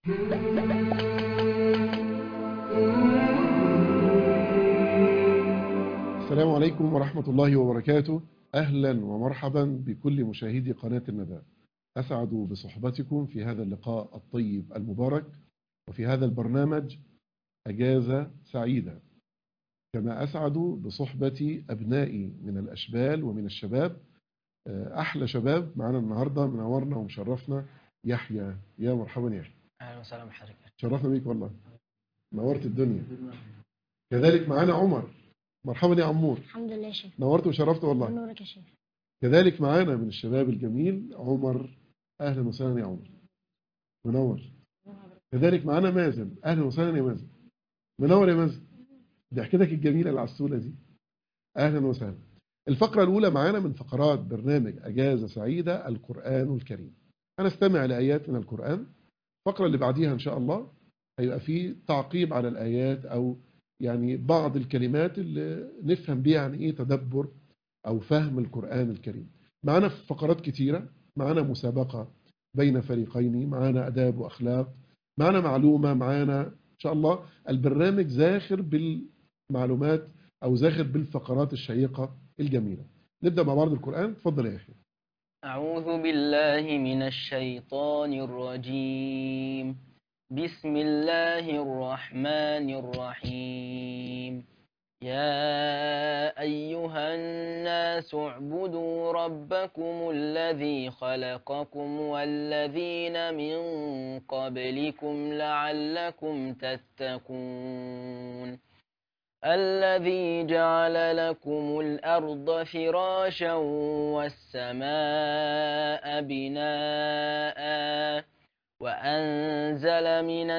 السلام عليكم ورحمة الله وبركاته أهلا ومرحبا بكل مشاهدي قناة الندى أسعد بصحبتكم في هذا اللقاء الطيب المبارك وفي هذا البرنامج أجازة سعيدة كما أسعد بصحبة أبنائي من الأشبال ومن الشباب أحلى شباب معنا النهاردة منورنا ومشرفنا يحيى يا مرحبا يحيى اهلا وسهلا بحضرتك شرفنا بيك والله نورت الدنيا كذلك معنا عمر مرحبا يا عمور الحمد لله يا شيخ نورت وشرفت والله نورك يا شيخ كذلك معانا من الشباب الجميل عمر اهلا وسهلا يا عمر منور كذلك معانا مازن اهلا وسهلا يا مازن منور يا مازن ضحكتك الجميله العسوله دي اهلا وسهلا الفقره الاولى معانا من فقرات برنامج اجازه سعيده القران الكريم هنستمع لايات من القران الفقره اللي بعديها ان شاء الله هيبقى فيه تعقيب على الايات او يعني بعض الكلمات اللي نفهم بيها عن ايه تدبر او فهم القرآن الكريم معانا فقرات كتيرة معانا مسابقة بين فريقين معانا اداب واخلاق معانا معلومة معانا ان شاء الله البرنامج زاخر بالمعلومات او زاخر بالفقرات الشيقة الجميلة نبدأ مع بعض القرآن تفضل يا يحيى أعوذ بالله من الشيطان الرجيم بسم الله الرحمن الرحيم يا أيها الناس اعبدوا ربكم الذي خلقكم والذين من قبلكم لعلكم تتقون الذي جعل لكم الأرض فراشا والسماء بناءً وأنزل من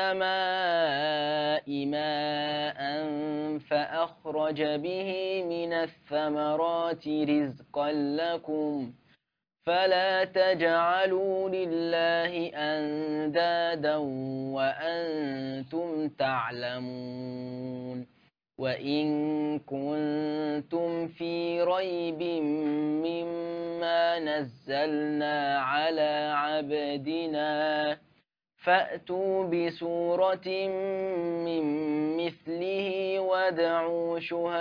السماء ماء فأخرج به من الثمرات رزقا لكم فلا تجعلوا لله أندادا وأنتم تعلمون وإن كنتم في ريب مما نزلنا على عبدنا فأتوا بسورة من مثله وادعوا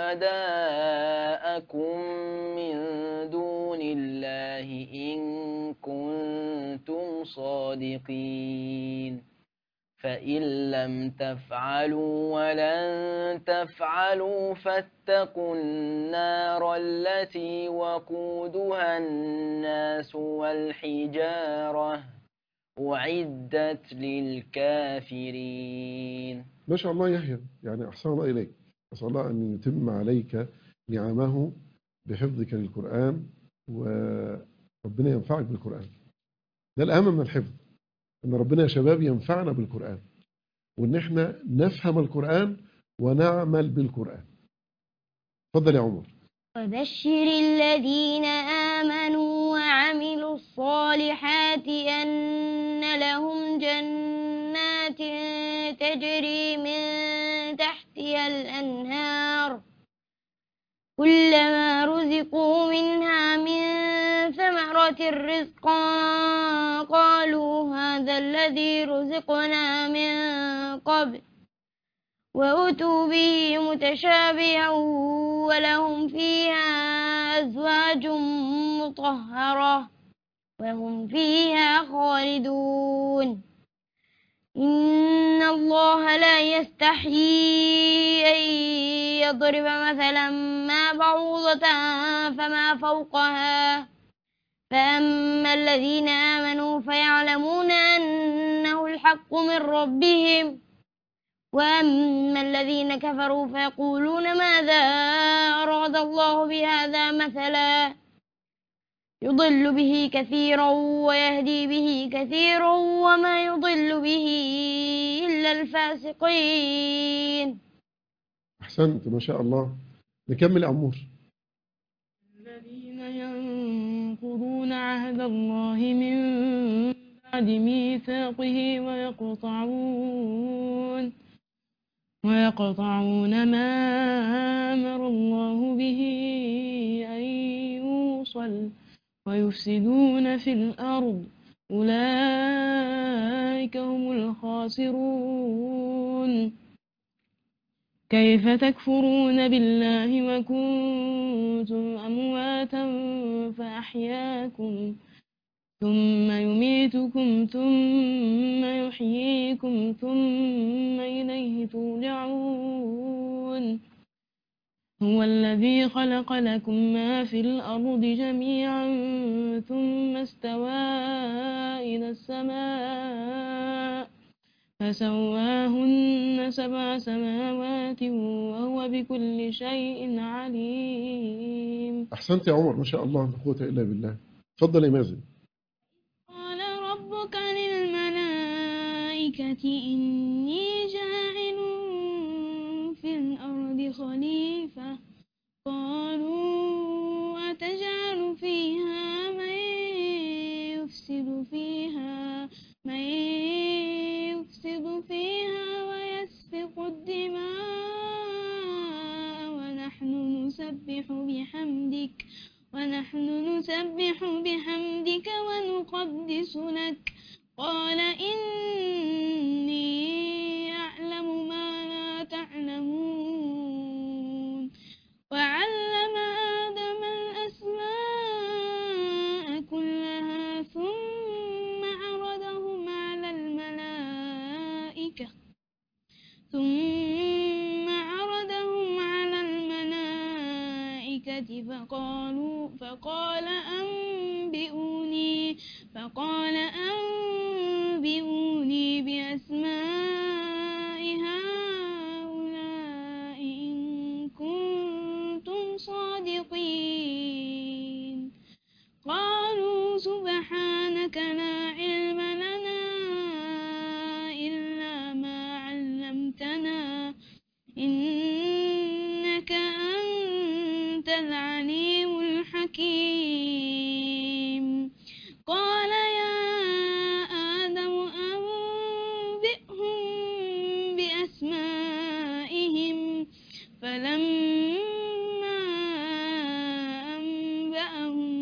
شهداءكم من دون الله إن كنتم صادقين فإن لم تفعلوا ولن تفعلوا فاتقوا النار التي وقودها الناس والحجارة أعدت للكافرين ما شاء الله يحيى يعني أحسن الله إليك أسأل الله أن يتم عليك نعمه بحفظك للقرآن وربنا ينفعك بالقرآن ده الأهم من الحفظ ان ربنا يا شباب ينفعنا بالقرآن وان احنا نفهم القرآن ونعمل بالقرآن اتفضل يا عمر وبشر الذين آمنوا وعملوا الصالحات أن لهم جنات تجري من تحتها الأنهار كلما رزقوا منها من ثمرة رزقا قالوا هذا الذي رزقنا من قبل وأتوا به متشابها ولهم فيها أزواج مطهرة وهم فيها خالدون إن الله لا يستحيي أن يضرب مثلا ما بعوضة فما فوقها فأما الذين آمنوا فيعلمون أنه الحق من ربهم وأما الذين كفروا فيقولون ماذا أراد الله بهذا مثلا يضل به كثيرا ويهدي به كثيرا وما يضل به إلا الفاسقين أحسنت ما شاء الله نكمل عمور الذين ينقضون عهد الله من بعد ميثاقه ويقطعون ويقطعون ما أمر الله به أن يوصل ويفسدون في الأرض أولئك هم الخاسرون كيف تكفرون بالله وكنتم أمواتا فأحياكم ثم يميتكم ثم يحييكم ثم إليه ترجعون هو الذي خلق لكم ما في الأرض جميعا ثم استوى إلى السماء فسواهن سبع سماوات وهو بكل شيء عليم أحسنت يا عمر ما شاء الله لا قوة إلا بالله اتفضل يا مازن قال ربك للملائكة إني جاعل في الأرض خليفة قالوا أتجعل فيها من يفسد فيها من يفسد فيها ويسفك الدماء ونحن نسبح بحمدك ونحن نسبح بحمدك ونقدس لك قال إني أعلم ما لا تعلمون وعلم آدم الأسماء كلها ثم عرضهم على الملائكة ثم عرضهم على الملائكة فقالوا فقال أنبئوني فقال أنبئوني بأسماء هؤلاء إن كنتم صادقين قالوا سبحانك لا علم لنا إلا ما علمتنا إنك أنت العليم الحكيم قال يا آدم أنبئهم بأسمائهم فلما أنبأهم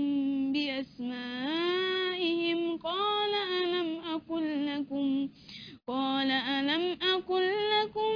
بأسمائهم قال ألم أقل لكم قال ألم أقل لكم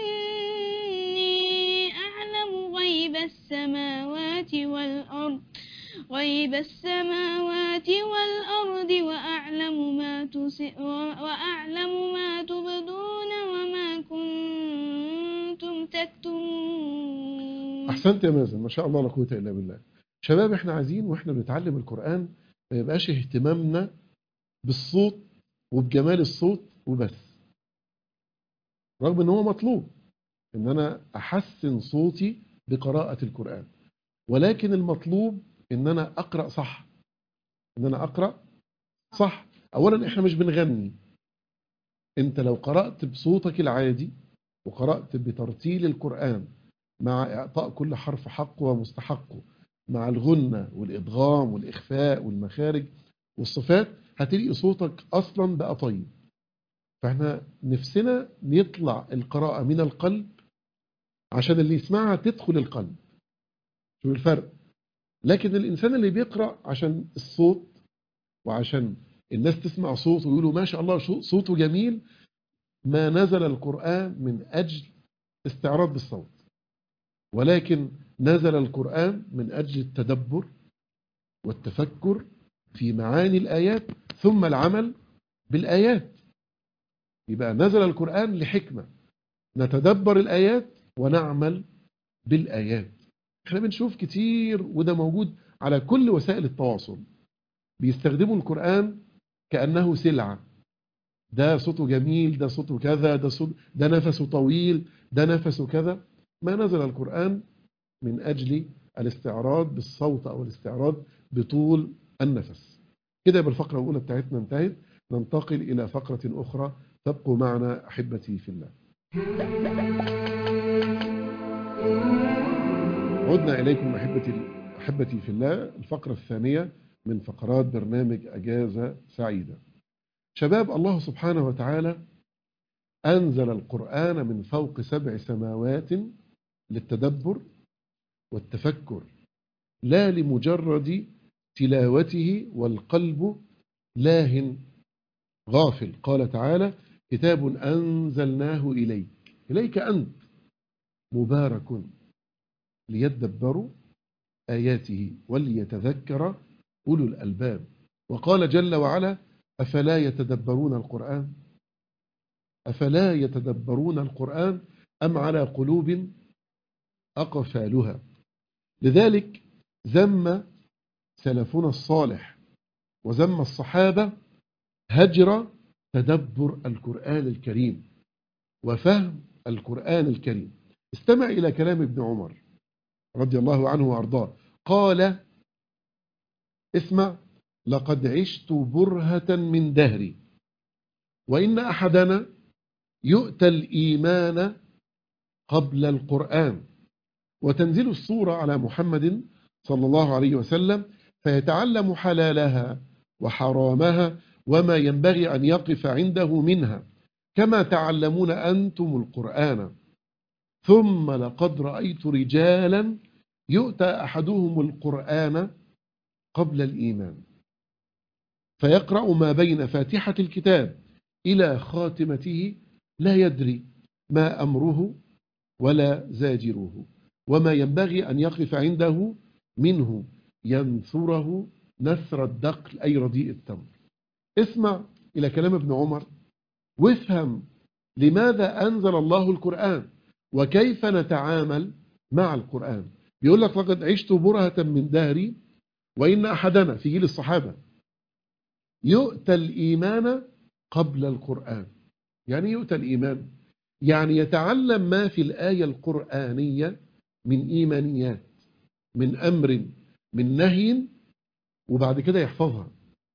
إني أعلم غيب السماوات والأرض غيب السماوات والأرض وأعلم ما تس... وأعلم ما تبدون وما كنتم تكتمون أحسنت يا مازن ما شاء الله لا قوة إلا بالله شباب احنا عايزين واحنا بنتعلم القرآن ما يبقاش اهتمامنا بالصوت وبجمال الصوت وبس رغم ان هو مطلوب ان انا احسن صوتي بقراءة القرآن ولكن المطلوب ان انا اقرأ صح ان انا اقرأ صح اولا احنا مش بنغني انت لو قرأت بصوتك العادي وقرأت بترتيل القرآن مع إعطاء كل حرف حقه ومستحقه مع الغنة والإدغام والإخفاء والمخارج والصفات هتلاقي صوتك أصلا بقى طيب فاحنا نفسنا يطلع القراءة من القلب عشان اللي يسمعها تدخل القلب شوف الفرق لكن الإنسان اللي بيقرأ عشان الصوت وعشان الناس تسمع صوته ويقولوا ما شاء الله شو- صوته جميل ما نزل القرآن من أجل استعراض بالصوت ولكن نزل القرآن من أجل التدبر والتفكر في معاني الآيات ثم العمل بالآيات يبقى نزل القرآن لحكمة نتدبر الآيات ونعمل بالآيات احنا بنشوف كتير وده موجود على كل وسائل التواصل بيستخدموا القرآن كأنه سلعة ده صوته جميل ده صوته كذا ده صوت ده نفسه طويل ده نفسه كذا ما نزل القرآن من أجل الاستعراض بالصوت أو الاستعراض بطول النفس كده يبقى الفقرة الأولى بتاعتنا انتهت ننتقل إلى فقرة أخرى تبقوا معنا أحبتي في الله عدنا إليكم أحبتي أحبتي في الله الفقرة الثانية من فقرات برنامج أجازة سعيدة شباب الله سبحانه وتعالى أنزل القرآن من فوق سبع سماوات للتدبر والتفكر لا لمجرد تلاوته والقلب لاه غافل قال تعالى كتاب أنزلناه إليك إليك أنت مبارك ليدبروا آياته وليتذكر أولو الألباب وقال جل وعلا أفلا يتدبرون القرآن أفلا يتدبرون القرآن أم على قلوب أقفالها لذلك ذم سلفنا الصالح وذم الصحابة هجر تدبر القرآن الكريم وفهم القرآن الكريم استمع إلى كلام ابن عمر رضي الله عنه وأرضاه قال اسمع لقد عشت برهة من دهري وإن أحدنا يؤتى الإيمان قبل القرآن وتنزل الصورة على محمد صلى الله عليه وسلم فيتعلم حلالها وحرامها وما ينبغي أن يقف عنده منها كما تعلمون أنتم القرآن ثم لقد رأيت رجالا يؤتى أحدهم القرآن قبل الإيمان فيقرأ ما بين فاتحة الكتاب إلى خاتمته لا يدري ما أمره ولا زاجره وما ينبغي أن يقف عنده منه ينثره نثر الدقل أي رديء التمر اسمع إلى كلام ابن عمر وافهم لماذا أنزل الله القرآن وكيف نتعامل مع القرآن بيقول لك لقد عشت برهة من دهري وإن أحدنا في جيل الصحابة يؤتى الإيمان قبل القرآن يعني يؤتى الإيمان يعني يتعلم ما في الآية القرآنية من إيمانيات من أمر من نهي وبعد كده يحفظها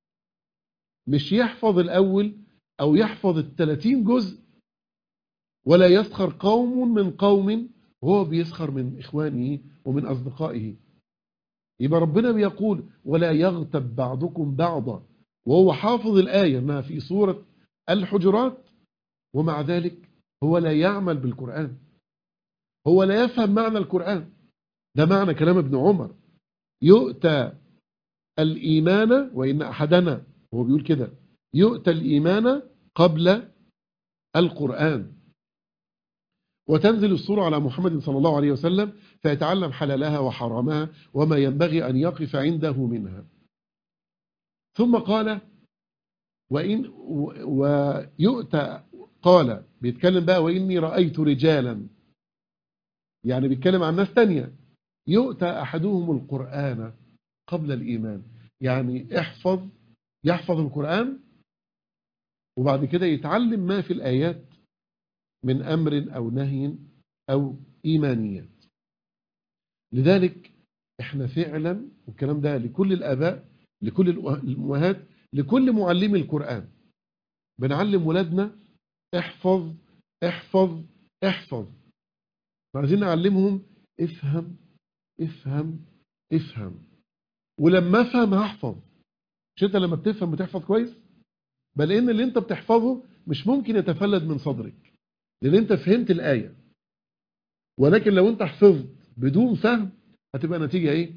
مش يحفظ الأول أو يحفظ الثلاثين جزء ولا يسخر قوم من قوم وهو بيسخر من إخوانه ومن أصدقائه يبقى ربنا بيقول ولا يغتب بعضكم بعضا وهو حافظ الآية ما في سورة الحجرات ومع ذلك هو لا يعمل بالقرآن هو لا يفهم معنى القرآن ده معنى كلام ابن عمر يؤتى الإيمان وإن أحدنا هو بيقول كده يؤتى الإيمان قبل القرآن وتنزل الصورة على محمد صلى الله عليه وسلم فيتعلم حلالها وحرامها وما ينبغي أن يقف عنده منها ثم قال وإن ويؤتى قال بيتكلم بقى وإني رأيت رجالا يعني بيتكلم عن ناس تانية يؤتى أحدهم القرآن قبل الإيمان يعني احفظ يحفظ القرآن وبعد كده يتعلم ما في الآيات من أمر أو نهي أو إيمانيات لذلك احنا فعلا والكلام ده لكل الآباء لكل الأمهات لكل معلمي القرآن بنعلم ولادنا احفظ احفظ احفظ عايزين نعلمهم افهم افهم افهم ولما افهم هحفظ مش انت لما بتفهم بتحفظ كويس بل ان اللي انت بتحفظه مش ممكن يتفلت من صدرك لان انت فهمت الآية ولكن لو انت حفظت بدون فهم هتبقى نتيجة ايه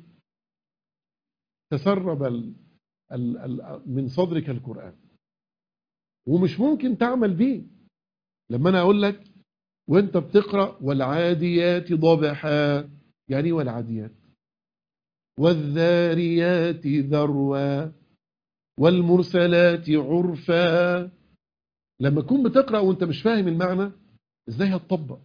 تسرب ال ال ال من صدرك القرآن ومش ممكن تعمل بيه لما انا اقول لك وانت بتقرأ والعاديات ضبحا يعني والعاديات والذاريات ذروا والمرسلات عرفا لما تكون بتقرأ وانت مش فاهم المعنى ازاي هتطبق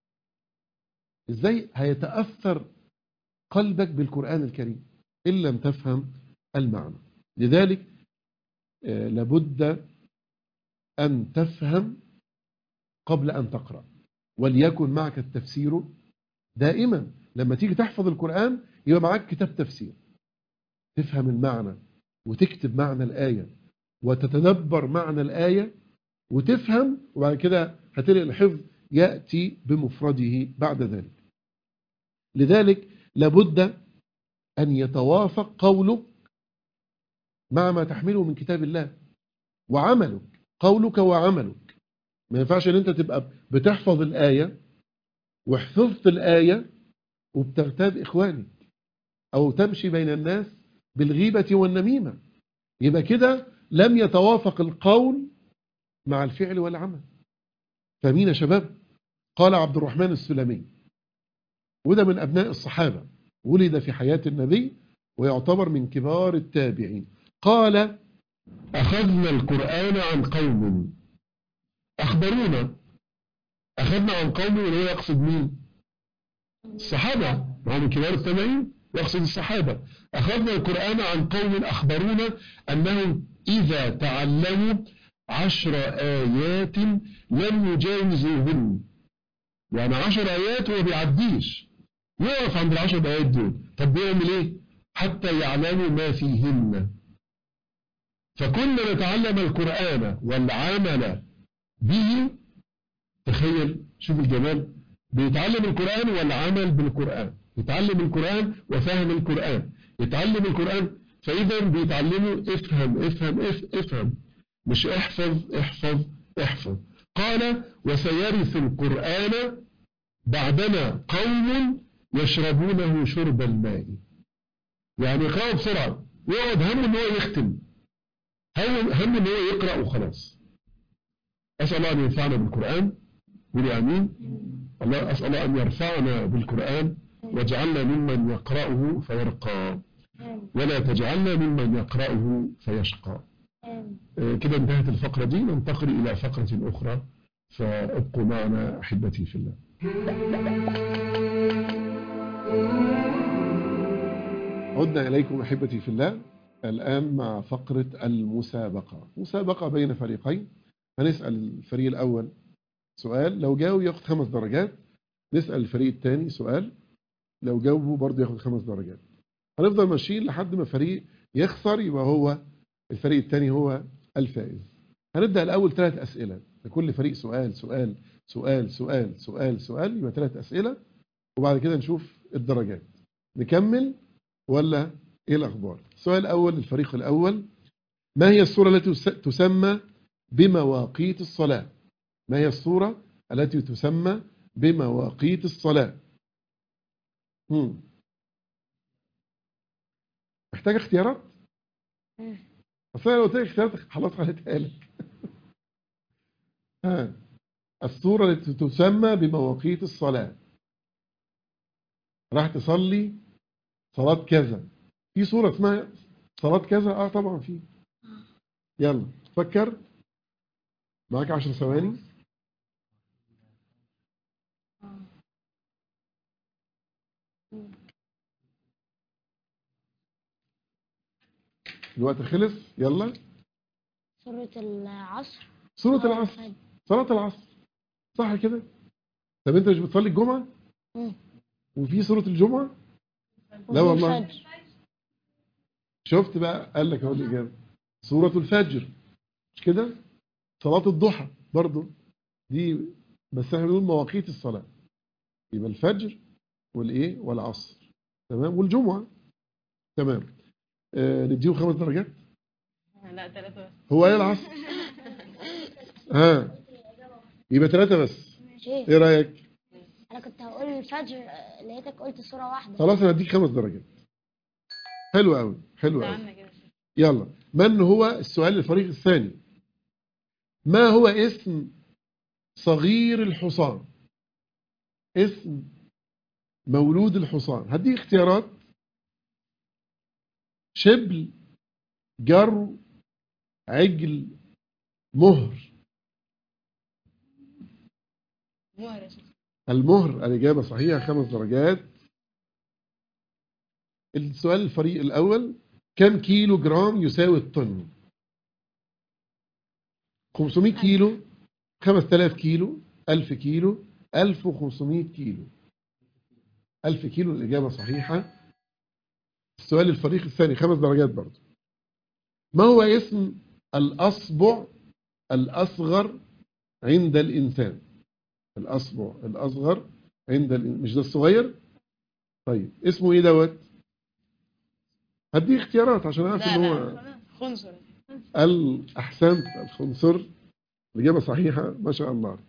ازاي هيتأثر قلبك بالقرآن الكريم إن لم تفهم المعنى لذلك لابد أن تفهم قبل أن تقرأ وليكن معك التفسير دائما لما تيجي تحفظ القرآن يبقى معاك كتاب تفسير تفهم المعنى وتكتب معنى الآية وتتدبر معنى الآية وتفهم وبعد كده هتلاقي الحفظ يأتي بمفرده بعد ذلك لذلك لابد أن يتوافق قولك مع ما تحمله من كتاب الله وعملك قولك وعملك ما ينفعش ان انت تبقى بتحفظ الآية وحفظت الآية وبتغتاب إخوانك أو تمشي بين الناس بالغيبة والنميمة يبقى كده لم يتوافق القول مع الفعل والعمل فمين يا شباب قال عبد الرحمن السلمي وده من أبناء الصحابة ولد في حياة النبي ويعتبر من كبار التابعين قال أخذنا القرآن عن قوم أخبرونا أخذنا عن قوم ولا يقصد مين الصحابة وهو من كبار التابعين يقصد الصحابة أخذنا القرآن عن قوم أخبرونا أنهم إذا تعلموا عشر آيات لم يجاوزوهن يعني عشر آيات هو بيعديش يقف عند العشر آيات دول طب بيعمل إيه حتى يعلموا ما فيهن فكنا نتعلم القرآن والعمل به تخيل شوف الجمال بيتعلم القرآن والعمل بالقرآن يتعلم القرآن وفهم القرآن يتعلم القرآن فإذا بيتعلموا افهم افهم اف افهم مش احفظ احفظ احفظ قال وسيرث القرآن بعدنا قوم يشربونه شرب الماء يعني يقرأه بسرعة يقعد هم ان هو يختم هم هم ان هو يقرأ وخلاص أسأل الله أن ينفعنا بالقرآن قولي آمين الله أسأل الله أن يرفعنا بالقرآن واجعلنا ممن يقرأه فيرقى ولا تجعلنا ممن يقرأه فيشقى آه، كده انتهت الفقرة دي ننتقل إلى فقرة أخرى فابقوا معنا أحبتي في الله عدنا إليكم أحبتي في الله الآن مع فقرة المسابقة مسابقة بين فريقين هنسأل الفريق الأول سؤال لو جاوب ياخد خمس درجات نسأل الفريق الثاني سؤال لو جاوبه برضه ياخد خمس درجات هنفضل ماشيين لحد ما فريق يخسر يبقى هو الفريق الثاني هو الفائز هنبدأ الأول ثلاث أسئلة لكل فريق سؤال سؤال سؤال سؤال سؤال سؤال يبقى ثلاث أسئلة وبعد كده نشوف الدرجات نكمل ولا إيه الأخبار السؤال الأول للفريق الأول ما هي الصورة التي تسمى بمواقيت الصلاة ما هي الصورة التي تسمى بمواقيت الصلاة هم. محتاج اختيارات اصل لو قلت لك اختيارات خلاص خليتها لك ها الصورة التي تسمى بمواقيت الصلاة راح تصلي صلاة كذا في صورة اسمها صلاة كذا اه طبعا في يلا فكر معاك عشر ثواني الوقت خلص يلا سورة العصر سورة العصر صلاة العصر صح كده طب انت مش بتصلي الجمعة مم. وفي سورة الجمعة لا والله الفجر. شفت بقى قال لك اهو الإجابة سورة الفجر مش كده صلاة الضحى برضو دي بس احنا بنقول مواقيت الصلاة يبقى الفجر والايه والعصر تمام والجمعة تمام آه نديهم خمس درجات لا ثلاثة بس هو ايه العصر ها يبقى ثلاثة بس ماشي ايه رأيك انا كنت هقول الفجر آه، لقيتك قلت سورة واحدة خلاص انا هديك خمس درجات حلو قوي حلو قوي عنا كده يلا من هو السؤال للفريق الثاني ما هو اسم صغير الحصان اسم مولود الحصان هدي اختيارات شبل جرو عجل مهر مهر يا شيخ المهر الإجابة صحيحة خمس درجات السؤال الفريق الأول كم كيلو جرام يساوي الطن 500 كيلو 5000 كيلو 1000 كيلو 1500 كيلو 1000 كيلو الإجابة صحيحة السؤال الفريق الثاني خمس درجات برضو ما هو اسم الأصبع الأصغر عند الإنسان الأصبع الأصغر عند ال... مش ده الصغير طيب اسمه ايه دوت هدي اختيارات عشان اعرف لا ان هو لا خنصر الأحسنت الخنصر الإجابة صحيحة ما شاء الله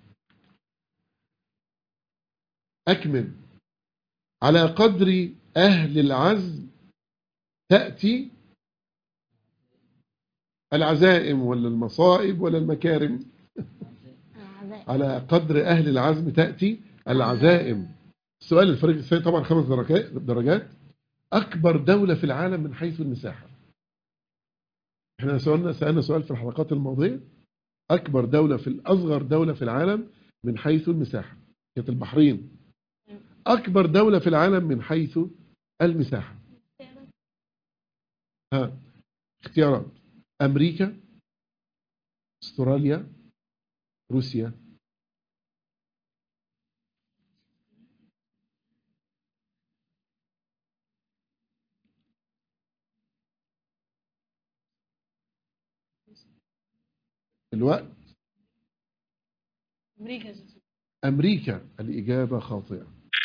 أكمل على قدر أهل العزم تأتي العزائم ولا المصائب ولا المكارم العزاء على قدر أهل العزم تأتي العزائم السؤال الفريق الثاني طبعا خمس درجات درجات أكبر دولة في العالم من حيث المساحة احنا سألنا سألنا سؤال في الحلقات الماضية أكبر دولة في الأصغر دولة في العالم من حيث المساحة كانت البحرين أكبر دولة في العالم من حيث المساحة ها اختيارات أمريكا استراليا روسيا الوقت أمريكا زي- أمريكا الإجابة خاطئة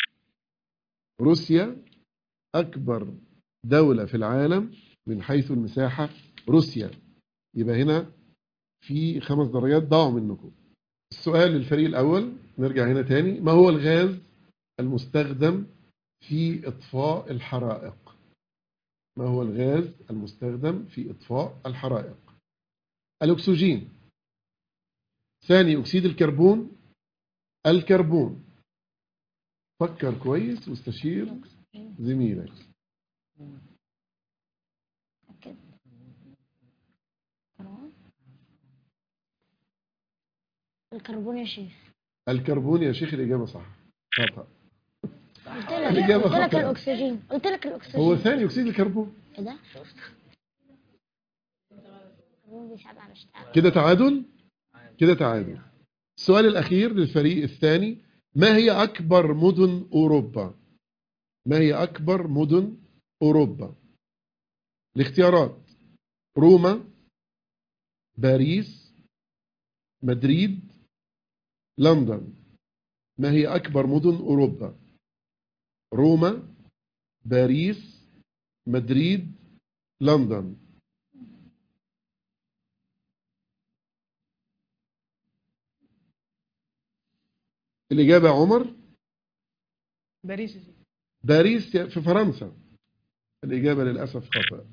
روسيا أكبر دولة في العالم من حيث المساحة روسيا يبقى هنا في خمس درجات ضاعوا منكم السؤال للفريق الأول نرجع هنا تاني ما هو الغاز المستخدم في إطفاء الحرائق ما هو الغاز المستخدم في إطفاء الحرائق الأكسجين ثاني أكسيد الكربون الكربون فكر كويس واستشير زميلك أكيد كربون الكربون يا شيخ الكربون يا شيخ الإجابة صح خطأ قلت لك الإجابة قلت لك خاطئة. الأكسجين قلت لك الأكسجين هو ثاني أكسيد الكربون إيه ده؟ الكربون بيساعد على الاشتعال كده تعادل كده تعادل السؤال الأخير للفريق الثاني ما هي أكبر مدن أوروبا ما هي أكبر مدن أوروبا الاختيارات روما باريس مدريد لندن ما هي أكبر مدن أوروبا روما باريس مدريد لندن الإجابة يا عمر باريس زي- باريس في فرنسا الإجابة للأسف خطأ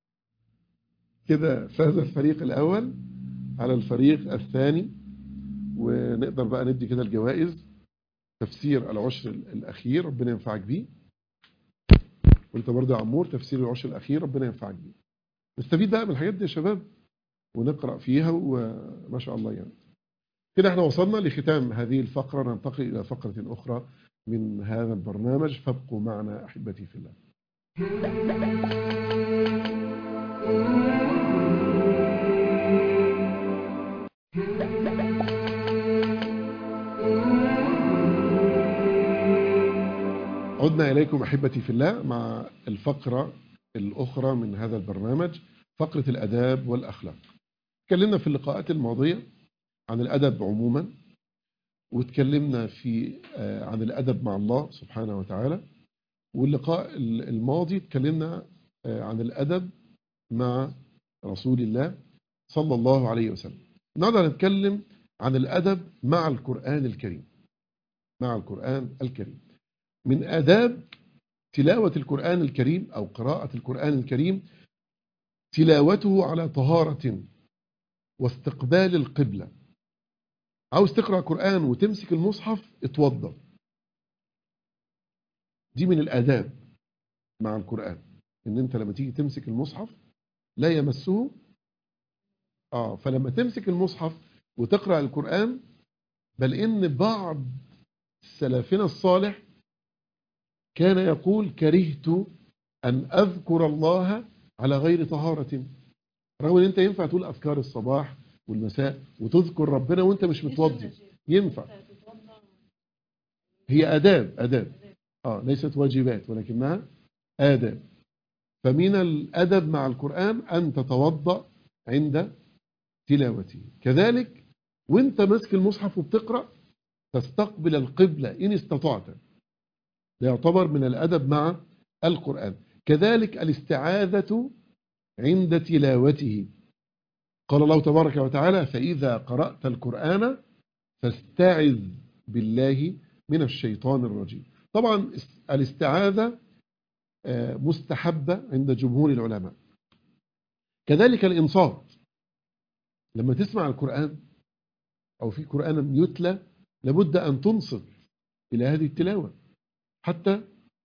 كده فاز الفريق الأول على الفريق الثاني ونقدر بقى ندي كده الجوائز تفسير العشر الأخير ربنا ينفعك بيه وانت برضه يا عمور تفسير العشر الأخير ربنا ينفعك بيه نستفيد بقى من الحاجات دي يا شباب ونقرأ فيها وما شاء الله يعني كده احنا وصلنا لختام هذه الفقرة ننتقل إلى فقرة أخرى من هذا البرنامج فابقوا معنا أحبتي في الله عدنا إليكم أحبتي في الله مع الفقرة الأخرى من هذا البرنامج فقرة الأداب والأخلاق تكلمنا في اللقاءات الماضية عن الأدب عموما وتكلمنا في آه، عن الأدب مع الله سبحانه وتعالى واللقاء الماضي تكلمنا آه، عن الأدب مع رسول الله صلى الله عليه وسلم النهارده هنتكلم عن الأدب مع القرآن الكريم مع القرآن الكريم من آداب تلاوة القرآن الكريم أو قراءة القرآن الكريم تلاوته على طهارة واستقبال القبلة عاوز تقرأ قرآن وتمسك المصحف اتوضى دي من الآداب مع القرآن ان انت لما تيجي تمسك المصحف لا يمسه اه فلما تمسك المصحف وتقرأ القرآن بل ان بعض سلفنا الصالح كان يقول كرهت أن أذكر الله على غير طهارة رغم ان انت ينفع تقول أذكار الصباح والمساء وتذكر ربنا وانت مش متوضي ينفع هي آداب آداب آه ليست واجبات ولكنها آداب فمن الأدب مع القرآن أن تتوضأ عند تلاوته كذلك وانت ماسك المصحف وبتقرأ تستقبل القبلة إن استطعت ده يعتبر من الأدب مع القرآن كذلك الاستعاذة عند تلاوته قال الله تبارك وتعالى فإذا قرأت القرآن فاستعذ بالله من الشيطان الرجيم طبعا الاستعاذة مستحبة عند جمهور العلماء كذلك الإنصات لما تسمع القرآن أو في قرآن يتلى لابد أن تنصت إلى هذه التلاوة حتى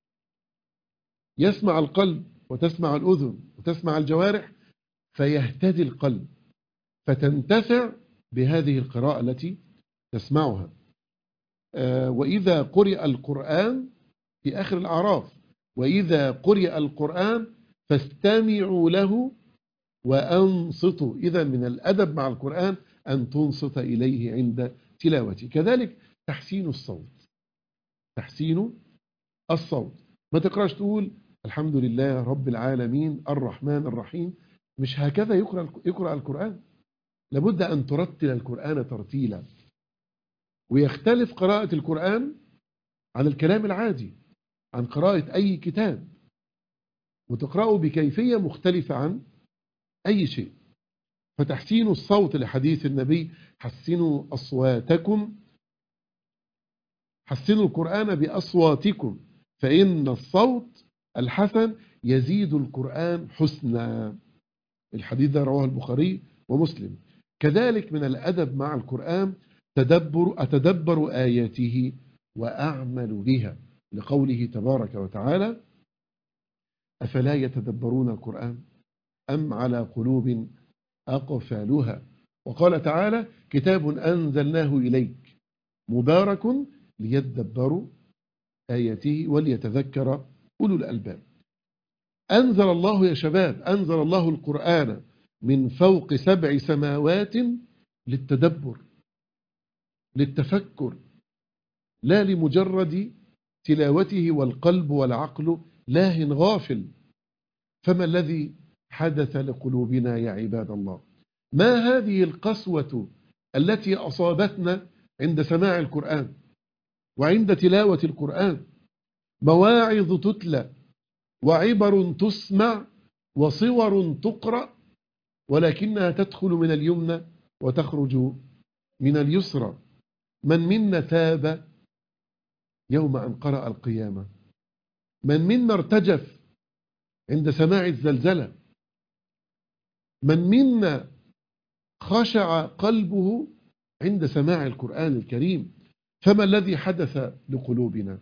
يسمع القلب وتسمع الأذن وتسمع الجوارح فيهتدي القلب فتنتفع بهذه القراءة التي تسمعها آه، وإذا قرئ القرآن في آخر الأعراف وإذا قرئ القرآن فاستمعوا له وأنصتوا إذا من الأدب مع القرآن أن تنصت إليه عند تلاوته كذلك تحسين الصوت تحسين الصوت ما تقراش تقول الحمد لله رب العالمين الرحمن الرحيم مش هكذا يقرأ يقرأ القرآن لابد أن ترتل القرآن ترتيلا ويختلف قراءة القرآن عن الكلام العادي عن قراءة أي كتاب وتقرأه بكيفية مختلفة عن أي شيء فتحسين الصوت لحديث النبي حسنوا أصواتكم حسنوا القرآن بأصواتكم فإن الصوت الحسن يزيد القرآن حسنا الحديث ده رواه البخاري ومسلم كذلك من الأدب مع القرآن تدبر أتدبر آياته وأعمل بها لقوله تبارك وتعالى أفلا يتدبرون القرآن أم على قلوب أقفالها وقال تعالى كتاب أنزلناه إليك مبارك ليدبروا آياته وليتذكر أولو الألباب أنزل الله يا شباب أنزل الله القرآن من فوق سبع سماوات للتدبر للتفكر لا لمجرد تلاوته والقلب والعقل لاه غافل فما الذي حدث لقلوبنا يا عباد الله ما هذه القسوة التي أصابتنا عند سماع القرآن وعند تلاوة القرآن مواعظ تتلى وعبر تسمع وصور تقرأ ولكنها تدخل من اليمنى وتخرج من اليسرى من منا تاب يوم أن قرأ القيامة من منا ارتجف عند سماع الزلزلة من منا خشع قلبه عند سماع القرآن الكريم فما الذي حدث لقلوبنا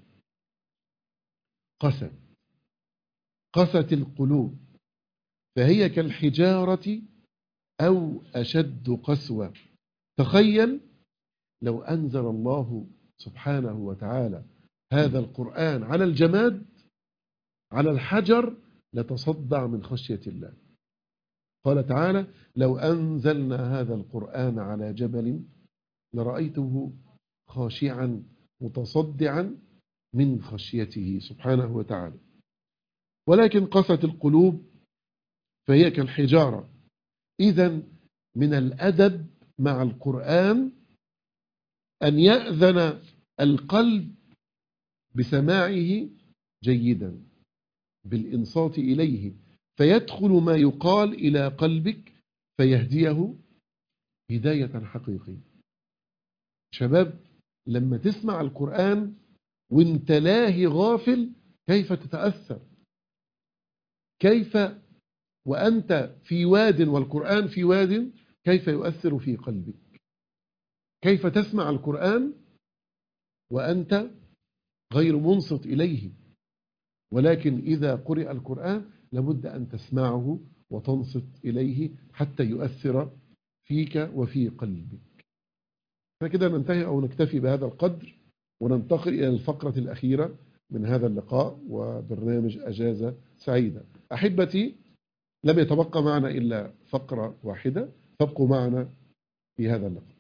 قست قست القلوب فهي كالحجارة أو أشد قسوة تخيل لو أنزل الله سبحانه وتعالى هذا القرآن على الجماد على الحجر لتصدع من خشية الله قال تعالى لو أنزلنا هذا القرآن على جبل لرأيته خاشعا متصدعا من خشيته سبحانه وتعالى ولكن قست القلوب فهي كالحجارة إذا من الأدب مع القرآن أن يأذن القلب بسماعه جيدا بالإنصات إليه فيدخل ما يقال إلى قلبك فيهديه هداية حقيقية شباب لما تسمع القرآن وانت لاهي غافل كيف تتأثر كيف وأنت في واد والقرآن في واد كيف يؤثر في قلبك كيف تسمع القرآن وأنت غير منصت إليه ولكن إذا قرئ القرآن لابد أن تسمعه وتنصت إليه حتى يؤثر فيك وفي قلبك فكده ننتهي أو نكتفي بهذا القدر وننتقل إلى الفقرة الأخيرة من هذا اللقاء وبرنامج أجازة سعيدة أحبتي لم يتبقى معنا إلا فقرة واحدة فابقوا معنا في هذا اللقاء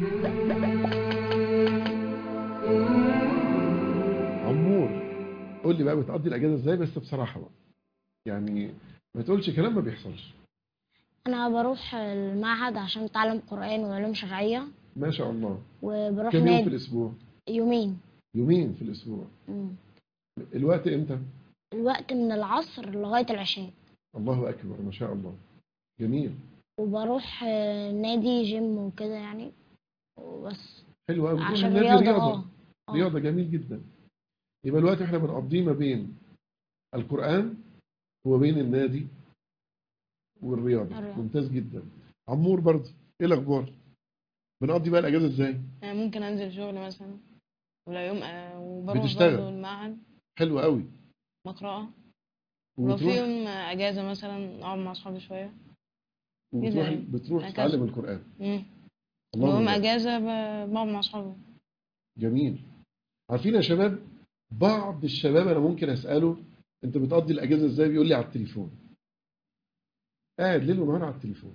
عمور قول لي بقى بتقضي الأجازة إزاي بس بصراحة بقى يعني ما تقولش كلام ما بيحصلش انا بروح المعهد عشان اتعلم قرآن وعلوم شرعية ما شاء الله وبروح كم يوم في نادي الأسبوع يومين يومين في الأسبوع مم. الوقت إمتى الوقت من العصر لغاية العشاء الله أكبر ما شاء الله جميل وبروح آه، نادي جيم وكده يعني وبس حلو قوي بتروح عشان النادي رياضة رياضة اه آه. رياضة جميل جدا يبقى الوقت احنا بنقضيه ما بين القرآن وبين النادي والرياضة الرياضة. ممتاز جدا عمور برضه ايه الاخبار بنقضي بقى الاجازه ازاي يعني ممكن انزل شغل مثلا ولا يوم آه، وبروح بتشتغل؟ برضه المعهد حلو قوي مقرأة ولو في وبتروح يوم آه، اجازة مثلا اقعد مع اصحابي شوية وبتروح يعني. بتروح هكذا. تتعلم القران مم. الله يوم أكبر. اجازة ب- بقعد مع اصحابي جميل عارفين يا شباب بعض الشباب انا ممكن اساله انت بتقضي الاجازه ازاي بيقول لي على التليفون قاعد ليل ونهار على التليفون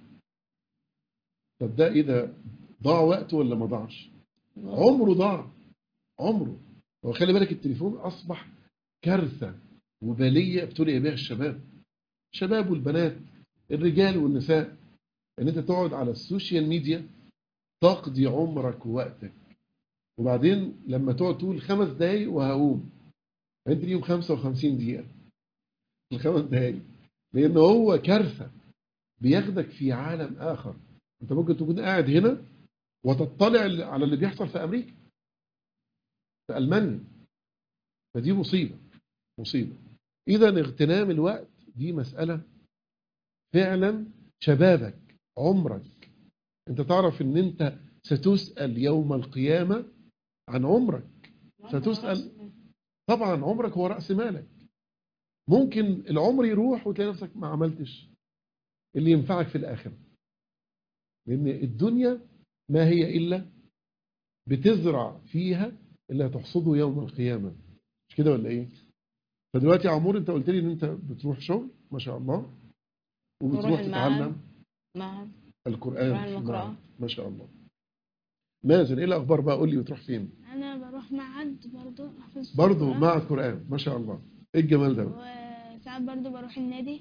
طب ده ايه ده ضاع وقته ولا ما ضاعش عمره ضاع عمره هو خلي بالك التليفون اصبح كارثه وباليه ابتلي بها الشباب الشباب والبنات الرجال والنساء ان انت تقعد على السوشيال ميديا تقضي عمرك ووقتك وبعدين لما تقعد تقول خمس دقايق وهقوم انت ليهم 55 دقيقه الخمس دقايق لان هو كارثه بياخدك في عالم اخر انت ممكن تكون قاعد هنا وتطلع على اللي بيحصل في امريكا في المانيا فدي مصيبه مصيبه اذا اغتنام الوقت دي مساله فعلا شبابك عمرك انت تعرف ان انت ستسال يوم القيامه عن عمرك ستسأل. طبعا عمرك هو راس مالك ممكن العمر يروح وتلاقي نفسك ما عملتش اللي ينفعك في الاخره لان الدنيا ما هي الا بتزرع فيها اللي هتحصده يوم القيامه مش كده ولا ايه فدلوقتي يا عمور انت قلت لي ان انت بتروح شغل ما شاء الله وبتروح بروح المعهد. تتعلم معهد القران بروح في المقرأة. المعهد. ما شاء الله مازن ايه الاخبار بقى قول لي بتروح فين انا بروح معهد برضو احفظ برضه القرآن. معهد قران ما شاء الله ايه الجمال ده وساعات برضو بروح النادي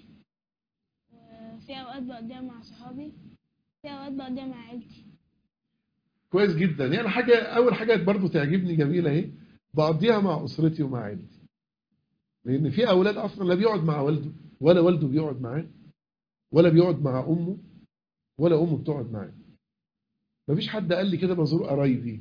وفي اوقات بقضيها مع صحابي في اوقات بقضيها مع عيلتي كويس جدا يعني حاجه اول حاجه برضه تعجبني جميله اهي بقضيها مع اسرتي ومع عيلتي لان في اولاد اصلا لا بيقعد مع والده ولا والده بيقعد معاه ولا بيقعد مع امه ولا امه بتقعد معاه مفيش حد قال لي كده بزور قرايبي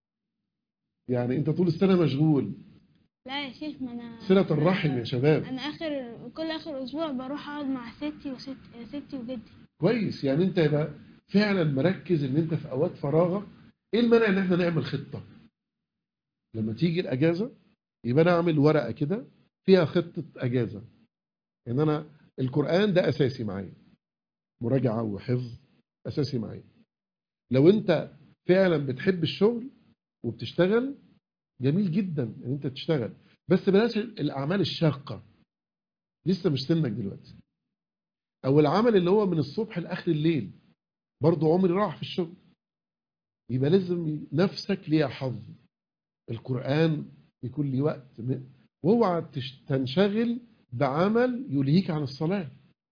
يعني انت طول السنه مشغول لا يا شيخ ما انا صله الرحم يا شباب انا اخر كل اخر اسبوع بروح اقعد مع ستي وست ستي وجدي كويس يعني انت يبقى فعلا مركز ان انت في اوقات فراغك ايه المانع ان احنا نعمل خطه لما تيجي الاجازه يبقى انا اعمل ورقه كده فيها خطه اجازه ان انا القران ده اساسي معايا مراجعه وحفظ اساسي معايا لو انت فعلا بتحب الشغل وبتشتغل جميل جدا ان انت تشتغل بس بلاش الاعمال الشاقه لسه مش سنك دلوقتي او العمل اللي هو من الصبح لاخر الليل برضه عمري راح في الشغل يبقى لازم نفسك ليها حظ القرآن يكون لي وقت م- واوعى تش- تنشغل بعمل يلهيك عن الصلاة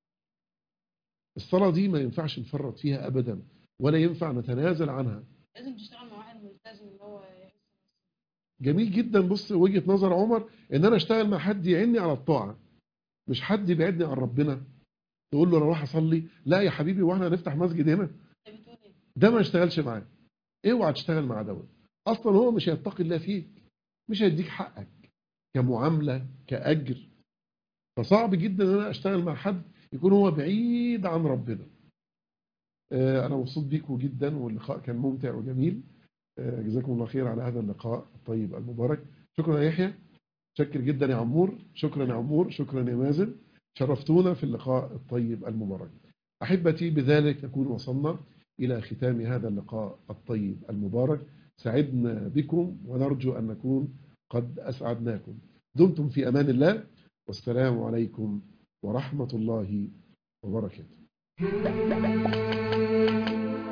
الصلاة دي ما ينفعش نفرط فيها أبدا ولا ينفع نتنازل عنها لازم تشتغل مع واحد ملتزم اللي هو يحس جميل جدا بص وجهة نظر عمر ان انا اشتغل مع حد يعني على الطاعة مش حد يبعدني عن ربنا تقول له انا اروح اصلي لا يا حبيبي واحنا هنفتح مسجد هنا انت بتقول ايه ده ما اشتغلش معاه اوعى تشتغل مع دوت اصلا هو مش هيتقي الله فيك مش هيديك حقك كمعامله كاجر فصعب جدا ان انا اشتغل مع حد يكون هو بعيد عن ربنا آه، انا مبسوط بيكم جدا واللقاء كان ممتع وجميل آه، جزاكم الله خير على هذا اللقاء الطيب المبارك شكرا يا يحيى شكر جدا يا عمور شكرا يا عمور شكرا يا مازن شرفتونا في اللقاء الطيب المبارك احبتي بذلك نكون وصلنا إلى ختام هذا اللقاء الطيب المبارك سعدنا بكم ونرجو أن نكون قد أسعدناكم دمتم في أمان الله والسلام عليكم ورحمة الله وبركاته